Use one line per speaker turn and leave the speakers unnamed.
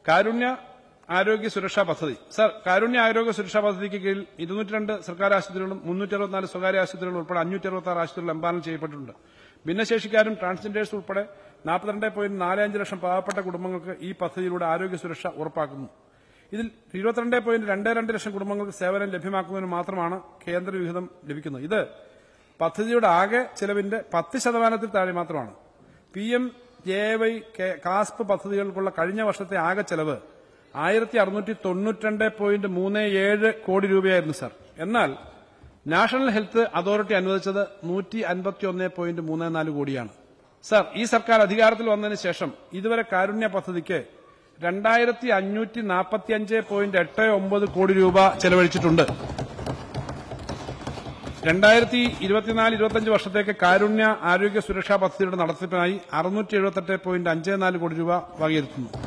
കാരുണ്യ ആരോഗ്യ സുരക്ഷാ പദ്ധതി സർ കാരുണ്യ ആരോഗ്യ സുരക്ഷാ പദ്ധതിക്ക് കീഴിൽ ഇരുന്നൂറ്റി രണ്ട് സർക്കാർ ആശുപത്രികളും മുന്നൂറ്റി അറുപത്തിനാല് സ്വകാര്യ ആശുപത്രികളും ഉൾപ്പെടെ അഞ്ഞൂറ്റി അറുപത്തി ആറ് ആശുപത്രികൾ എംപാനൽ ചെയ്യപ്പെട്ടിട്ടുണ്ട് ഭിന്നശേഷിക്കാരും ട്രാൻസ്ജെൻഡേഴ്സ് ഉൾപ്പെടെ നാൽപ്പത്തിരണ്ട് പോയിന്റ് നാല് അഞ്ച് ലക്ഷം പാവപ്പെട്ട കുടുംബങ്ങൾക്ക് ഈ പദ്ധതിയിലൂടെ ആരോഗ്യ സുരക്ഷ ഉറപ്പാക്കുന്നു ഇതിൽ ഇരുപത്തിരണ്ട് പോയിന്റ് രണ്ട് രണ്ട് ലക്ഷം കുടുംബങ്ങൾക്ക് സേവനം ലഭ്യമാക്കുന്നതിന് മാത്രമാണ് കേന്ദ്ര വിഹിതം ലഭിക്കുന്നത് ഇത് പദ്ധതിയുടെ ആകെ ചെലവിന്റെ പത്ത് ശതമാനത്തിൽ താഴെ മാത്രമാണ് P M J Y KASP പദ്ധതികൾക്കുള്ള കഴിഞ്ഞ വർഷത്തെ ആകെ ചെലവ് ആയിരത്തി അറുന്നൂറ്റി തൊണ്ണൂറ്റിരണ്ട് പോയിന്റ് മൂന്ന് ഏഴ് കോടി രൂപയായിരുന്നു സർ എന്നാൽ നാഷണൽ ഹെൽത്ത് അതോറിറ്റി അനുവദിച്ചത് നൂറ്റി അൻപത്തി ഒന്ന് പോയിന്റ് മൂന്ന് നാല് കോടിയാണ് സർ ഈ സർക്കാർ അധികാരത്തിൽ വന്നതിന് ശേഷം ഇതുവരെ കാരുണ്യ പദ്ധതിക്ക് രണ്ടായിരത്തി അഞ്ഞൂറ്റി നാൽപ്പത്തി അഞ്ച് പോയിന്റ് എട്ട് ഒമ്പത് കോടി രൂപ ചെലവഴിച്ചിട്ടുണ്ട് രണ്ടായിരത്തി ഇരുപത്തിനാല് ഇരുപത്തിയഞ്ച് വർഷത്തേക്ക് കാരുണ്യ ആരോഗ്യ സുരക്ഷാ പദ്ധതിയുടെ നടത്തിപ്പിനായി അറുന്നൂറ്റി എഴുപത്തെട്ട് പോയിന്റ് അഞ്ച് നാല് കോടി രൂപ വകയിരുത്തുന്നു